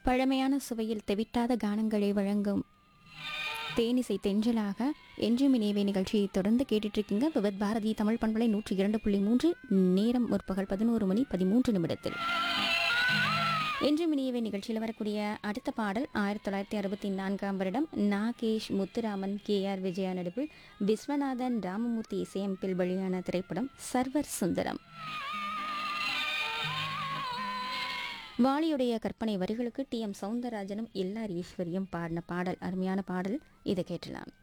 பழமையான சுவையில் தெவிட்டாத கானங்களை வழங்கும் தேனிசை தெஞ்சலாக என்றும் இணையவே நிகழ்ச்சியை தொடர்ந்து கேட்டுட்டு இருக்கீங்க விவத் பாரதி தமிழ் பண்பலை நூற்றி இரண்டு புள்ளி மூன்று நேரம் முற்பகல் பதினோரு மணி பதிமூன்று நிமிடத்தில் என்றும் இனியவே நிகழ்ச்சியில் வரக்கூடிய அடுத்த பாடல் ஆயிரத்தி தொள்ளாயிரத்தி அறுபத்தி நான்காம் வருடம் நாகேஷ் முத்துராமன் கே ஆர் விஜயா நடிப்பில் விஸ்வநாதன் ராமமூர்த்தி இசையமைப்பில் வெளியான திரைப்படம் சர்வர் சுந்தரம் வாலியுடைய கற்பனை வரிகளுக்கு டி எம் சவுந்தரராஜனும் எல்ஆர் ஈஸ்வரியும் பாடின பாடல் அருமையான பாடல் இதை கேட்டலாம்